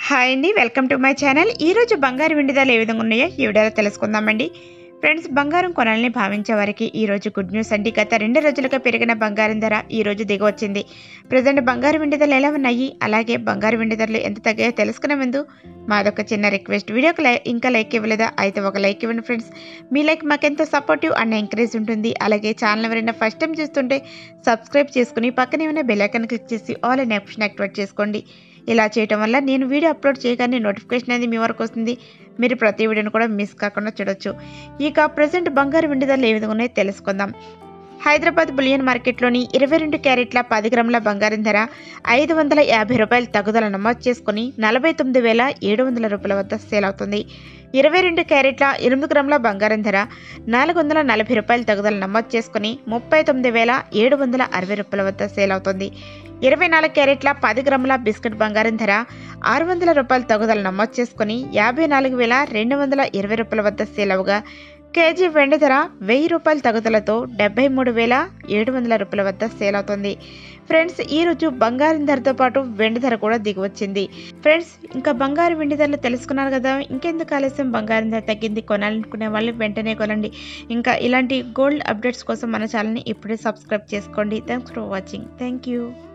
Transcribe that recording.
hi అండి welcome to my channel ఈరోజు బంగారు వెండి ధరలు ఏ విధంగా ఉన్నాయో ఈ వీడియోలో తెలుసుకుందామండి ఫ్రెండ్స్ బంగారం కొనాలని భావించే వారికి ఈ రోజు గుడ్ న్యూస్ అండి గత రెండు రోజులుగా పెరిగిన బంగారం ధర ఈ రోజు దిగవచ్చింది ప్రజెంట్ బంగారు వెండి ధరలు ఎలా ఉన్నాయి అలాగే బంగారు వెండి ధరలు ఎంత తగ్గాయో తెలుసుకునే ముందు మాదొక చిన్న రిక్వెస్ట్ వీడియోకి లై ఇంకా లైక్ ఇవ్వలేదా అయితే ఒక లైక్ ఇవ్వండి ఫ్రెండ్స్ మీ లైక్ మాకెంతో సపోర్టివ్ అండ్ ఎంకరేజ్ ఉంటుంది అలాగే ఛానల్ ఎవరైనా ఫస్ట్ టైం చూస్తుంటే సబ్స్క్రైబ్ చేసుకుని పక్కనే ఉన్న బెల్ ఐకాన్ క్లిక్ చేసి ఆల్ అనే ఆప్షన్ యాక్టివేట్ చేసుకోండి ఇలా చేయటం వల్ల నేను వీడియో అప్లోడ్ చేయగానే నోటిఫికేషన్ అనేది మీ వరకు వస్తుంది మీరు ప్రతి వీడియోని కూడా మిస్ కాకుండా చూడొచ్చు ఇక ప్రజెంట్ బంగారు వెండి ధరలు ఏ విధంగా ఉన్నాయో తెలుసుకుందాం హైదరాబాద్ బులియన్ మార్కెట్లోని ఇరవై రెండు క్యారెట్ల పది గ్రాముల బంగారం ధర ఐదు వందల యాభై రూపాయల తగ్గుదల నమోదు చేసుకుని నలభై తొమ్మిది వేల ఏడు వందల రూపాయల వద్ద సేల్ అవుతుంది ఇరవై రెండు క్యారెట్ల ఎనిమిది గ్రాముల బంగారం ధర నాలుగు వందల నలభై రూపాయల తగ్గుదల నమోదు చేసుకుని ముప్పై తొమ్మిది వేల ఏడు వందల అరవై రూపాయల వద్ద సేల్ అవుతుంది ఇరవై నాలుగు క్యారెట్ల పది గ్రాముల బిస్కెట్ బంగారం ధర ఆరు వందల రూపాయల తగ్గుదల నమోదు చేసుకుని యాభై నాలుగు వేల రెండు వందల ఇరవై రూపాయల వద్ద సేల్ అవగా కేజీ వెండి ధర వెయ్యి రూపాయల తగ్గుదలతో డెబ్బై మూడు వేల ఏడు వందల రూపాయల వద్ద సేల్ అవుతుంది ఫ్రెండ్స్ ఈ రోజు బంగారం ధరతో పాటు వెండి ధర కూడా దిగివచ్చింది ఫ్రెండ్స్ ఇంకా బంగారు వెండి ధరలు తెలుసుకున్నారు కదా ఇంకెందుకు ఆలస్యం బంగారం ధర తగ్గింది కొనాలనుకునే వాళ్ళు వెంటనే కొనండి ఇంకా ఇలాంటి గోల్డ్ అప్డేట్స్ కోసం మన ఛానల్ని ఇప్పుడే సబ్స్క్రైబ్ చేసుకోండి thanks for watching thank you